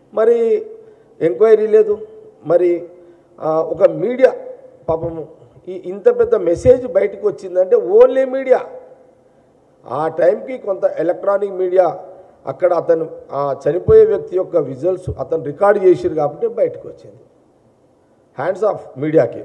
మరి ఎంక్వైరీ లేదు మరి ఆ, ఒక మీడియా పాపము ఈ ఇంత పెద్ద మెసేజ్ బయటకు వచ్చిందంటే ఓన్లీ మీడియా ఆ టైంకి కొంత ఎలక్ట్రానిక్ మీడియా అక్కడ అతను ఆ చనిపోయే వ్యక్తి యొక్క విజువల్స్ అతను రికార్డ్ చేసిరు కాబట్టి బయటకు వచ్చింది హ్యాండ్స్ ఆఫ్ మీడియాకి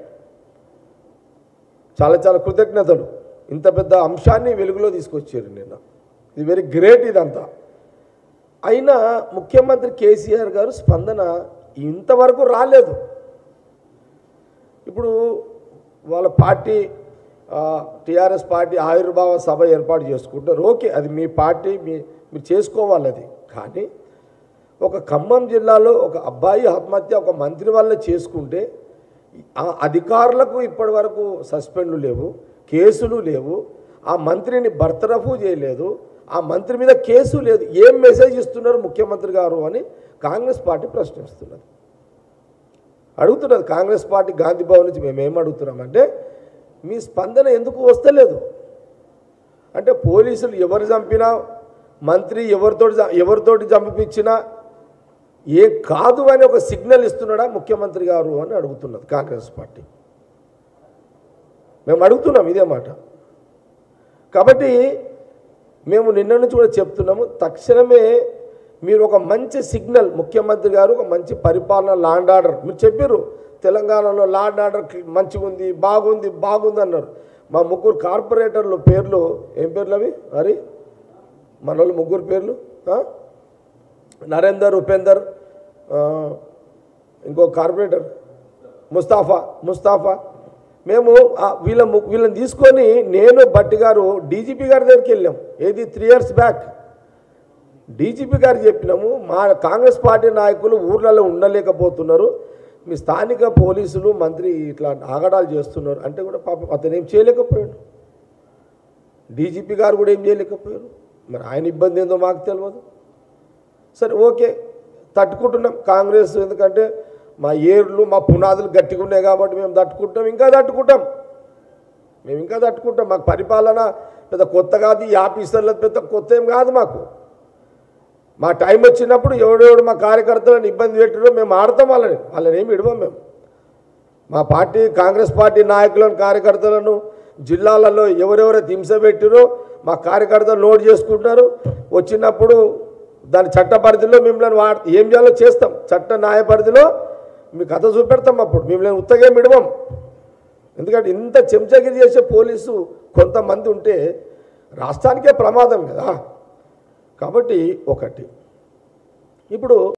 చాలా చాలా కృతజ్ఞతలు ఇంత పెద్ద అంశాన్ని వెలుగులో తీసుకొచ్చారు నిన్న ఇది వెరీ గ్రేట్ ఇదంతా అయినా ముఖ్యమంత్రి కేసీఆర్ గారు స్పందన ఇంతవరకు రాలేదు ఇప్పుడు వాళ్ళ పార్టీ టీఆర్ఎస్ పార్టీ ఆవిర్భావ సభ ఏర్పాటు చేసుకుంటారు ఓకే అది మీ పార్టీ మీ మీరు చేసుకోవాలి అది కానీ ఒక ఖమ్మం జిల్లాలో ఒక అబ్బాయి ఆత్మహత్య ఒక మంత్రి వల్ల చేసుకుంటే ఆ అధికారులకు ఇప్పటి వరకు సస్పెండ్లు లేవు కేసులు లేవు ఆ మంత్రిని బర్తరఫు చేయలేదు ఆ మంత్రి మీద కేసు లేదు ఏం మెసేజ్ ఇస్తున్నారు ముఖ్యమంత్రి గారు అని కాంగ్రెస్ పార్టీ ప్రశ్నిస్తున్నది అడుగుతున్నది కాంగ్రెస్ పార్టీ గాంధీ భవన్ నుంచి మేము ఏం అడుగుతున్నామంటే మీ స్పందన ఎందుకు వస్తలేదు అంటే పోలీసులు ఎవరు చంపినా మంత్రి ఎవరితోటి చ- ఎవరితోటి చంపించినా ఏ కాదు అని ఒక సిగ్నల్ ఇస్తున్నాడా ముఖ్యమంత్రి గారు అని అడుగుతున్నది కాంగ్రెస్ పార్టీ మేము అడుగుతున్నాం ఇదే మాట కాబట్టి మేము నిన్న నుంచి కూడా చెప్తున్నాము తక్షణమే మీరు ఒక మంచి సిగ్నల్ ముఖ్యమంత్రి గారు ఒక మంచి పరిపాలన లాండ్ ఆర్డర్ మీరు చెప్పారు తెలంగాణలో లాండ్ ఆర్డర్ మంచిగా ఉంది బాగుంది బాగుంది అన్నారు మా ముగ్గురు కార్పొరేటర్లు పేర్లు ఏం పేర్లు అవి హరి మన వాళ్ళు ముగ్గురు పేర్లు ఆ? నరేందర్ ఉపేందర్ ఆ, ఇంకో కార్పొరేటర్ ముస్తాఫా ముస్తాఫా మేము ఆ వీళ్ళ ము- వీళ్ళని తీసుకొని నేను బట్టి గారు డీజీపీ గారి దగ్గరికి వెళ్ళాం ఏది త్రీ ఇయర్స్ బ్యాక్ డీజీపీ గారు చెప్పినాము మా కాంగ్రెస్ పార్టీ నాయకులు ఊర్లలో ఉండలేకపోతున్నారు మీ స్థానిక పోలీసులు మంత్రి ఇట్లా ఆగడాలు చేస్తున్నారు అంటే కూడా పాపం అతను ఏం చేయలేకపోయాడు డీజీపీ గారు కూడా ఏం చేయలేకపోయారు మరి ఆయన ఇబ్బంది ఏందో మాకు తెలియదు సరే ఓకే తట్టుకుంటున్నాం కాంగ్రెస్ ఎందుకంటే మా ఏర్లు మా పునాదులు గట్టిగా ఉన్నాయి కాబట్టి మేము తట్టుకుంటాం ఇంకా తట్టుకుంటాం మేము ఇంకా తట్టుకుంటాం మాకు పరిపాలన పెద్ద కొత్త కాదు ఈ ఆఫీసర్లకు పెద్ద కొత్త ఏం కాదు మాకు మా టైం వచ్చినప్పుడు ఎవడెవడు మా కార్యకర్తలను ఇబ్బంది పెట్టారో మేము ఆడతాం వాళ్ళని వాళ్ళని ఏమి ఇడవం మేము మా పార్టీ కాంగ్రెస్ పార్టీ నాయకులను కార్యకర్తలను జిల్లాలలో ఎవరెవరైతే హింస పెట్టిరో మా కార్యకర్తలు నోట్ చేసుకుంటారు వచ్చినప్పుడు దాని చట్ట పరిధిలో మిమ్మల్ని వా ఏం చేయాలో చేస్తాం చట్ట న్యాయ పరిధిలో మీ కథ చూపెడతాం అప్పుడు మిమ్మల్ని ఉత్తగేం ఇడవం ఎందుకంటే ఇంత చెంచగిరి చేసే పోలీసు కొంతమంది ఉంటే రాష్ట్రానికే ప్రమాదం కదా కాబట్టి ఒకటి ఇప్పుడు